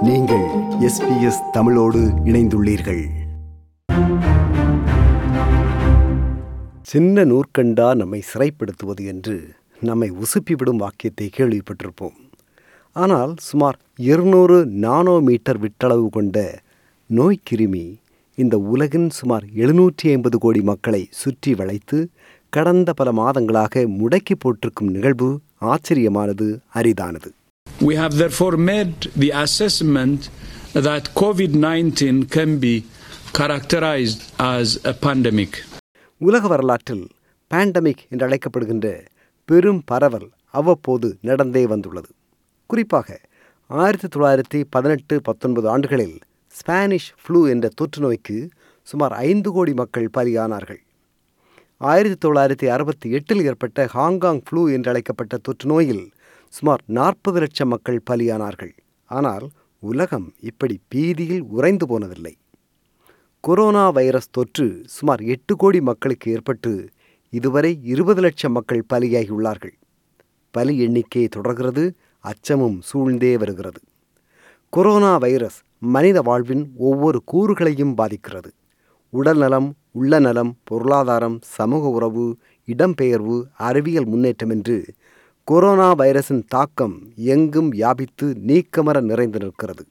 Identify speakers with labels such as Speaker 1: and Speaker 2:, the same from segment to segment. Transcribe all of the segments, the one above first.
Speaker 1: நீங்கள் எஸ்பிஎஸ் தமிழோடு இணைந்துள்ளீர்கள் சின்ன நூற்கண்டா நம்மை சிறைப்படுத்துவது என்று நம்மை உசுப்பிவிடும் வாக்கியத்தை கேள்விப்பட்டிருப்போம் ஆனால் சுமார் இருநூறு நானோமீட்டர் விட்டளவு கொண்ட நோய்க்கிருமி இந்த உலகின் சுமார் எழுநூற்றி ஐம்பது கோடி மக்களை சுற்றி வளைத்து கடந்த பல மாதங்களாக முடக்கி போட்டிருக்கும் நிகழ்வு ஆச்சரியமானது அரிதானது
Speaker 2: We have therefore made the assessment that COVID 19 can be characterized as a pandemic.
Speaker 1: உலக வரலாற்றில் பேண்டமிக் என்று அழைக்கப்படுகின்ற பெரும் பரவல் அவ்வப்போது நடந்தே வந்துள்ளது குறிப்பாக ஆயிரத்தி தொள்ளாயிரத்தி பதினெட்டு பத்தொன்பது ஆண்டுகளில் ஸ்பானிஷ் ஃப்ளூ என்ற தொற்று நோய்க்கு சுமார் ஐந்து கோடி மக்கள் பலியானார்கள் ஆயிரத்தி தொள்ளாயிரத்தி அறுபத்தி எட்டில் ஏற்பட்ட ஹாங்காங் ஃப்ளூ என்று அழைக்கப்பட்ட தொற்று நோயில் சுமார் நாற்பது லட்சம் மக்கள் பலியானார்கள் ஆனால் உலகம் இப்படி பீதியில் உறைந்து போனதில்லை கொரோனா வைரஸ் தொற்று சுமார் எட்டு கோடி மக்களுக்கு ஏற்பட்டு இதுவரை இருபது லட்சம் மக்கள் பலியாகியுள்ளார்கள் பலி எண்ணிக்கை தொடர்கிறது அச்சமும் சூழ்ந்தே வருகிறது கொரோனா வைரஸ் மனித வாழ்வின் ஒவ்வொரு கூறுகளையும் பாதிக்கிறது உடல்நலம் உள்ள நலம் பொருளாதாரம் சமூக உறவு இடம்பெயர்வு அறிவியல் முன்னேற்றம் என்று கொரோனா வைரஸின் தாக்கம் எங்கும் வியாபித்து நீக்கமர நிறைந்து நிற்கிறது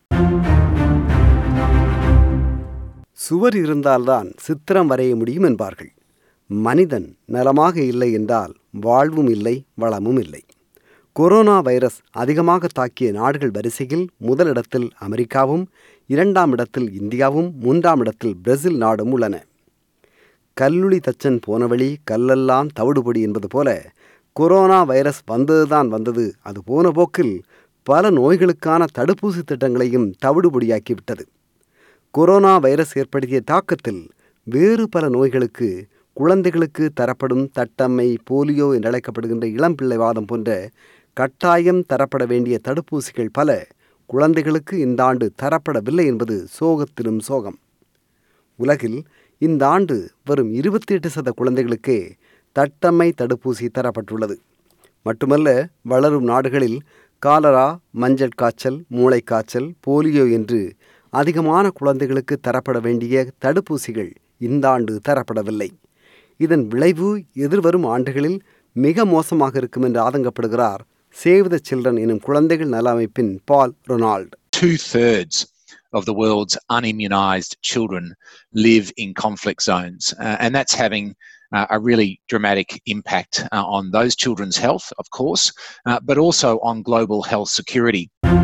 Speaker 1: சுவர் இருந்தால்தான் சித்திரம் வரைய முடியும் என்பார்கள் மனிதன் நலமாக இல்லை என்றால் வாழ்வும் இல்லை வளமும் இல்லை கொரோனா வைரஸ் அதிகமாக தாக்கிய நாடுகள் வரிசையில் முதலிடத்தில் அமெரிக்காவும் இரண்டாம் இடத்தில் இந்தியாவும் மூன்றாம் இடத்தில் பிரேசில் நாடும் உள்ளன கல்லுளி தச்சன் போன வழி கல்லெல்லாம் தவிடுபடி என்பது போல கொரோனா வைரஸ் வந்ததுதான் வந்தது அது போன போக்கில் பல நோய்களுக்கான தடுப்பூசி திட்டங்களையும் தவிடுபடியாக்கிவிட்டது கொரோனா வைரஸ் ஏற்படுத்திய தாக்கத்தில் வேறு பல நோய்களுக்கு குழந்தைகளுக்கு தரப்படும் தட்டம்மை போலியோ என்று அழைக்கப்படுகின்ற இளம்பிள்ளைவாதம் போன்ற கட்டாயம் தரப்பட வேண்டிய தடுப்பூசிகள் பல குழந்தைகளுக்கு இந்த ஆண்டு தரப்படவில்லை என்பது சோகத்திலும் சோகம் உலகில் இந்த ஆண்டு வரும் இருபத்தி எட்டு சத குழந்தைகளுக்கே தட்டம்மை தடுப்பூசி தரப்பட்டுள்ளது மட்டுமல்ல வளரும் நாடுகளில் காலரா மஞ்சள் காய்ச்சல் மூளைக்காய்ச்சல் போலியோ என்று அதிகமான குழந்தைகளுக்கு தரப்பட வேண்டிய தடுப்பூசிகள் இந்த ஆண்டு தரப்படவில்லை இதன் விளைவு எதிர்வரும் ஆண்டுகளில் மிக மோசமாக இருக்கும் என்று ஆதங்கப்படுகிறார் சேவ் த சில்ட்ரன் எனும் குழந்தைகள் நல அமைப்பின் Paul Ronald
Speaker 3: two thirds of the world's unimmunized children live in conflict zones, uh, and that's having uh, a really dramatic impact uh, on those children's health, of course, uh, but also on global health security.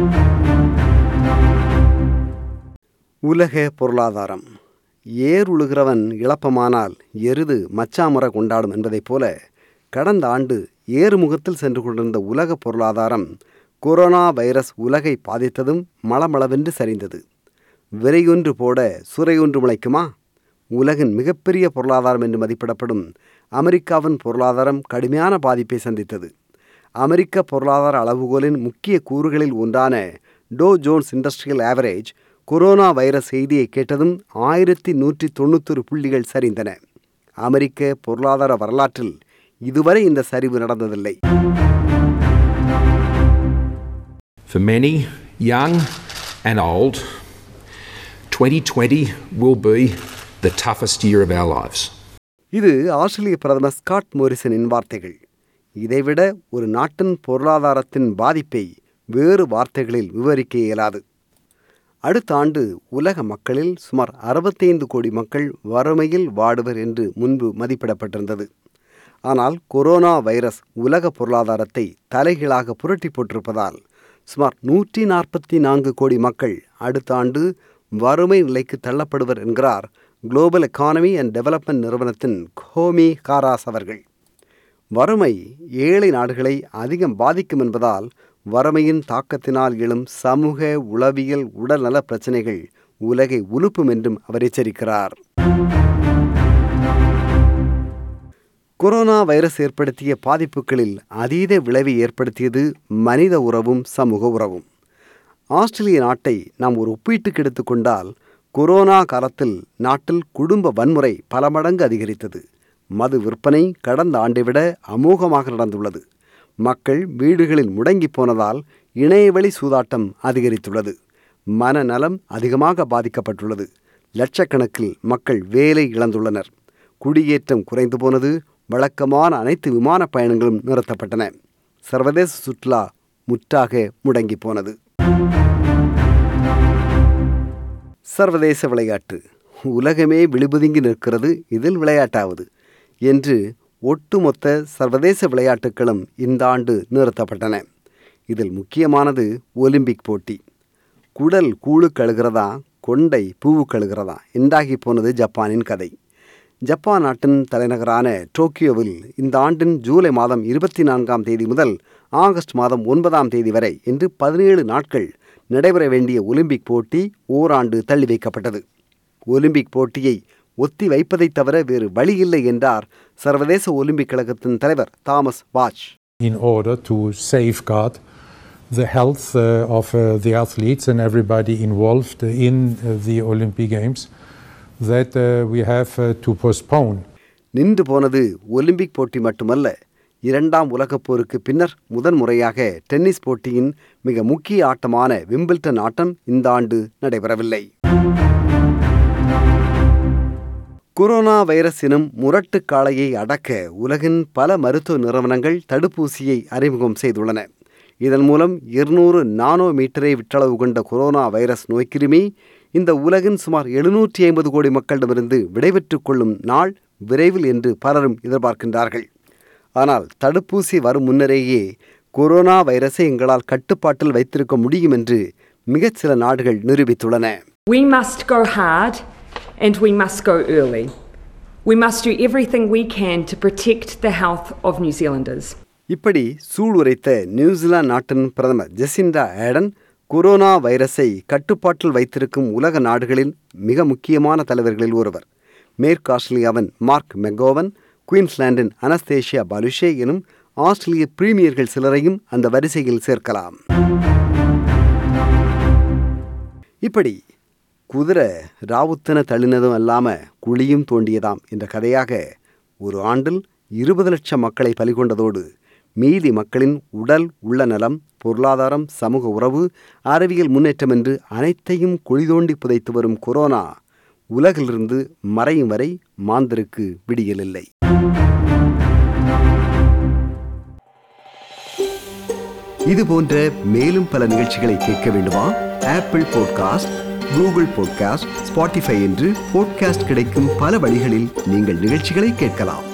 Speaker 1: உலக பொருளாதாரம் ஏர் உழுகிறவன் இழப்பமானால் எருது மச்சாமுறை கொண்டாடும் என்பதைப் போல கடந்த ஆண்டு ஏறுமுகத்தில் சென்று கொண்டிருந்த உலக பொருளாதாரம் கொரோனா வைரஸ் உலகை பாதித்ததும் மளமளவென்று சரிந்தது விரையொன்று போட சுரையொன்று முளைக்குமா உலகின் மிகப்பெரிய பொருளாதாரம் என்று மதிப்பிடப்படும் அமெரிக்காவின் பொருளாதாரம் கடுமையான பாதிப்பை சந்தித்தது அமெரிக்க பொருளாதார அளவுகோலின் முக்கிய கூறுகளில் ஒன்றான Dow Jones industrial average corona virus செய்தியை கேட்டதும் ஆயிரத்தி நூற்றி தொண்ணூத்தொரு புள்ளிகள் சரிந்தன அமெரிக்க பொருளாதார வரலாற்றில் இதுவரை இந்த சரிவு நடந்ததில்லை
Speaker 4: For many, young and old, 2020 will be the toughest year of our lives.
Speaker 1: இது ஆஸ்திரேலிய பிரதமர் ஸ்காட் மோரிசனின் வார்த்தைகள் இதைவிட ஒரு நாட்டின் பொருளாதாரத்தின் பாதிப்பை வேறு வார்த்தைகளில் விவரிக்க இயலாது அடுத்த ஆண்டு உலக மக்களில் சுமார் அறுபத்தைந்து கோடி மக்கள் வறுமையில் வாடுவர் என்று முன்பு மதிப்பிடப்பட்டிருந்தது ஆனால் கொரோனா வைரஸ் உலக பொருளாதாரத்தை தலைகீழாக புரட்டி போட்டிருப்பதால் சுமார் நூற்றி நாற்பத்தி நான்கு கோடி மக்கள் அடுத்த ஆண்டு வறுமை நிலைக்கு தள்ளப்படுவர் என்கிறார் குளோபல் எக்கானமி அண்ட் டெவலப்மெண்ட் நிறுவனத்தின் ஹோமி காராஸ் அவர்கள் வறுமை ஏழை நாடுகளை அதிகம் பாதிக்கும் என்பதால் வறுமையின் தாக்கத்தினால் எழும் சமூக உளவியல் உடல்நல பிரச்சனைகள் உலகை உலுப்பும் என்றும் அவர் எச்சரிக்கிறார் கொரோனா வைரஸ் ஏற்படுத்திய பாதிப்புகளில் அதீத விளைவை ஏற்படுத்தியது மனித உறவும் சமூக உறவும் ஆஸ்திரேலிய நாட்டை நாம் ஒரு ஒப்பீட்டுக்கு எடுத்துக்கொண்டால் கொரோனா காலத்தில் நாட்டில் குடும்ப வன்முறை பல மடங்கு அதிகரித்தது மது விற்பனை கடந்த ஆண்டை விட அமோகமாக நடந்துள்ளது மக்கள் வீடுகளில் முடங்கி போனதால் இணையவழி சூதாட்டம் அதிகரித்துள்ளது மனநலம் அதிகமாக பாதிக்கப்பட்டுள்ளது லட்சக்கணக்கில் மக்கள் வேலை இழந்துள்ளனர் குடியேற்றம் குறைந்து போனது வழக்கமான அனைத்து விமான பயணங்களும் நிறுத்தப்பட்டன சர்வதேச சுற்றுலா முற்றாக முடங்கி போனது சர்வதேச விளையாட்டு உலகமே விழுபுதுங்கி நிற்கிறது இதில் விளையாட்டாவது என்று ஒட்டுமொத்த சர்வதேச விளையாட்டுகளும் இந்த ஆண்டு நிறுத்தப்பட்டன இதில் முக்கியமானது ஒலிம்பிக் போட்டி குடல் கூழு கழுகிறதா கொண்டை பூவு கழுகிறதா என்றாகி போனது ஜப்பானின் கதை ஜப்பான் நாட்டின் தலைநகரான டோக்கியோவில் இந்த ஆண்டின் ஜூலை மாதம் இருபத்தி நான்காம் தேதி முதல் ஆகஸ்ட் மாதம் ஒன்பதாம் தேதி வரை என்று பதினேழு நாட்கள் நடைபெற வேண்டிய ஒலிம்பிக் போட்டி ஓராண்டு தள்ளி வைக்கப்பட்டது ஒலிம்பிக் போட்டியை ஒத்தி வைப்பதைத் தவிர வேறு வழியில்லை என்றார் சர்வதேச ஒலிம்பிக் கழகத்தின் தலைவர் தாமஸ் வாட்ச்
Speaker 5: in order to safeguard the health uh, of uh, the athletes and everybody involved in uh, the Olympic Games that uh, we have uh, to postpone.
Speaker 1: நின்று போனது ஒலிம்பிக் போட்டி மட்டுமல்ல இரண்டாம் உலகப் போருக்கு பின்னர் முதன் முறையாக டென்னிஸ் போட்டியின் மிக முக்கிய ஆட்டமான விம்பிள்டன் ஆட்டம் இந்த ஆண்டு நடைபெறவில்லை கொரோனா வைரஸ் எனும் முரட்டு காளையை அடக்க உலகின் பல மருத்துவ நிறுவனங்கள் தடுப்பூசியை அறிமுகம் செய்துள்ளன இதன் மூலம் இருநூறு நானோ மீட்டரை விட்டளவு கொண்ட கொரோனா வைரஸ் நோய்க்கிருமி இந்த உலகின் சுமார் எழுநூற்றி ஐம்பது கோடி மக்களிடமிருந்து விடைபெற்றுக் கொள்ளும் நாள் விரைவில் என்று பலரும் எதிர்பார்க்கின்றார்கள் ஆனால் தடுப்பூசி வரும் முன்னரேயே கொரோனா வைரஸை எங்களால் கட்டுப்பாட்டில் வைத்திருக்க முடியும் என்று மிகச் சில நாடுகள் நிரூபித்துள்ளன
Speaker 6: We must go hard and we must go early. We must do everything we can to protect the health of New Zealanders.
Speaker 1: இப்படி சூளுரைத்த நியூசிலாந்து நாட்டின் பிரதமர் ஜெசிண்டா ஏடன் கொரோனா வைரஸை கட்டுப்பாட்டில் வைத்திருக்கும் உலக நாடுகளில் மிக முக்கியமான தலைவர்களில் ஒருவர் மேற்கு ஆஸ்திரேலியாவின் மார்க் மெகோவன் குயின்ஸ்லாண்டின் அனஸ்தேஷியா பாலுஷே எனும் ஆஸ்திரேலிய பிரீமியர்கள் சிலரையும் அந்த வரிசையில் சேர்க்கலாம் இப்படி குதிரை ராவுத்தன தள்ளினதும் அல்லாம குழியும் தோண்டியதாம் என்ற கதையாக ஒரு ஆண்டில் இருபது லட்சம் மக்களை பலிகொண்டதோடு மீதி மக்களின் உடல் உள்ள நலம் பொருளாதாரம் சமூக உறவு அறிவியல் முன்னேற்றம் என்று அனைத்தையும் குழி தோண்டி புதைத்து வரும் கொரோனா உலகிலிருந்து மறையும் வரை மாந்தருக்கு விடியலில்லை இது போன்ற மேலும் பல நிகழ்ச்சிகளை கேட்க வேண்டுமா Apple podcast Google podcast Spotify என்று பாட்காஸ்ட் கிடைக்கும் பல வழிகளில் நீங்கள் நிகழ்ச்சிகளை கேட்கலாம்